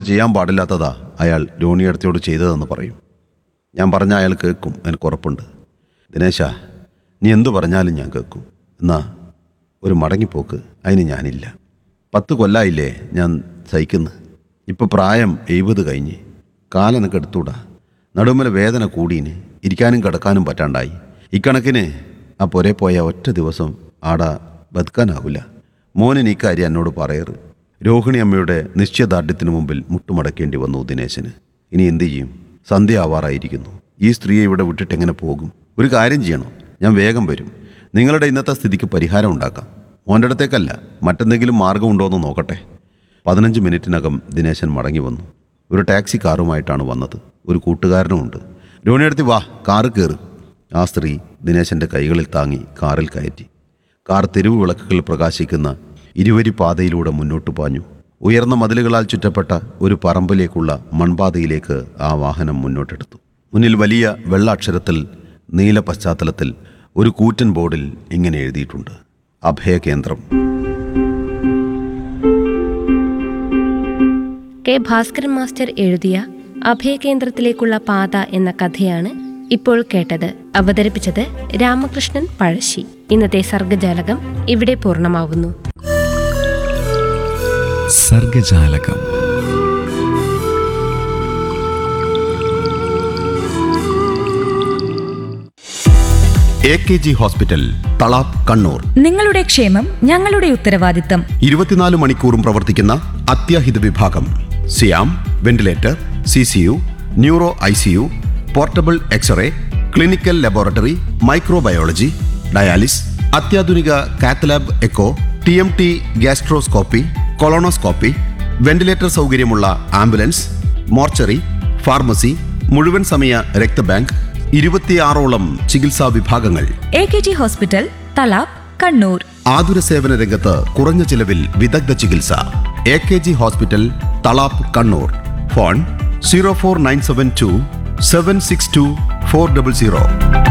ചെയ്യാൻ പാടില്ലാത്തതാ അയാൾ രോണിയടത്തിയോട് ചെയ്തതെന്ന് പറയും ഞാൻ പറഞ്ഞ അയാൾ കേൾക്കും എനിക്ക് ഉറപ്പുണ്ട് ദിനേശ നീ എന്തു പറഞ്ഞാലും ഞാൻ കേൾക്കും എന്നാ ഒരു മടങ്ങിപ്പോക്ക് അതിന് ഞാനില്ല പത്ത് കൊല്ലായില്ലേ ഞാൻ സഹിക്കുന്നു ഇപ്പോൾ പ്രായം എഴുപത് കഴിഞ്ഞ് കാലെനക്ക് എടുത്തൂടാ നടുമല വേദന കൂടീന് ഇരിക്കാനും കിടക്കാനും പറ്റാണ്ടായി ഇക്കണക്കിന് ആ പൊരെ പോയ ഒറ്റ ദിവസം ആടാ ബതുക്കാനാവില്ല മോനിന് ഇക്കാര്യം എന്നോട് പറയറ് രോഹിണി അമ്മയുടെ നിശ്ചയദാർഢ്യത്തിനു മുമ്പിൽ മുട്ടുമടക്കേണ്ടി വന്നു ദിനേശന് ഇനി എന്തു ചെയ്യും സന്ധ്യ ആവാറായിരിക്കുന്നു ഈ സ്ത്രീയെ ഇവിടെ വിട്ടിട്ട് എങ്ങനെ പോകും ഒരു കാര്യം ചെയ്യണം ഞാൻ വേഗം വരും നിങ്ങളുടെ ഇന്നത്തെ സ്ഥിതിക്ക് പരിഹാരം ഉണ്ടാക്കാം മോൻ്റെ അടുത്തേക്കല്ല മറ്റെന്തെങ്കിലും മാർഗമുണ്ടോ എന്ന് നോക്കട്ടെ പതിനഞ്ച് മിനിറ്റിനകം ദിനേശൻ മടങ്ങി വന്നു ഒരു ടാക്സി കാറുമായിട്ടാണ് വന്നത് ഒരു കൂട്ടുകാരനുമുണ്ട് രോണിയടുത്ത് വാ കാറ് കയറ് ആ സ്ത്രീ ദിനേശൻ്റെ കൈകളിൽ താങ്ങി കാറിൽ കയറ്റി കാർ തെരുവ് വിളക്കുകൾ പ്രകാശിക്കുന്ന ഇരുവരി പാതയിലൂടെ മുന്നോട്ട് പാഞ്ഞു ഉയർന്ന മതിലുകളാൽ ചുറ്റപ്പെട്ട ഒരു പറമ്പിലേക്കുള്ള മൺപാതയിലേക്ക് ആ വാഹനം മുന്നോട്ടെടുത്തു മുന്നിൽ വലിയ വെള്ള അക്ഷരത്തിൽ നീല പശ്ചാത്തലത്തിൽ ഒരു കൂറ്റൻ ബോർഡിൽ ഇങ്ങനെ എഴുതിയിട്ടുണ്ട് അഭയകേന്ദ്രം കെ ഭാസ്കരൻ മാസ്റ്റർ എഴുതിയ അഭയകേന്ദ്രത്തിലേക്കുള്ള പാത എന്ന കഥയാണ് ഇപ്പോൾ കേട്ടത് അവതരിപ്പിച്ചത് രാമകൃഷ്ണൻ പഴശ്ശി ഇന്നത്തെ സർഗജാലകം ഇവിടെ പൂർണ്ണമാവുന്നു Sargajalakam A K G hospital Thalap Kannur നിങ്ങളുടെ ക്ഷേമം ഞങ്ങളുടെ ഉത്തരവാദിത്തം ഇരുപത്തിനാല് മണിക്കൂറും പ്രവർത്തിക്കുന്ന അത്യാഹിത വിഭാഗം സിയാം ventilator C C U neuro I C U portable x ray clinical laboratory microbiology dialysis അത്യാധുനിക cath lab echo T M T gastroscopy colonoscopy ventilator സൗകര്യമുള്ള ആംബുലൻസ് മോർച്ചറി ഫാർമസി മുഴുവൻ സമയ രക്തബാങ്ക് ഇരുപത്തിയാറോളം ചികിത്സാ വിഭാഗങ്ങൾ A K G hospital Thalap Kannur ആതുര സേവന രംഗത്ത് കുറഞ്ഞ ചിലവിൽ വിദഗ്ധ ചികിത്സ A K G hospital Thalap Kannur phone zero four nine seven two seven six two four double zero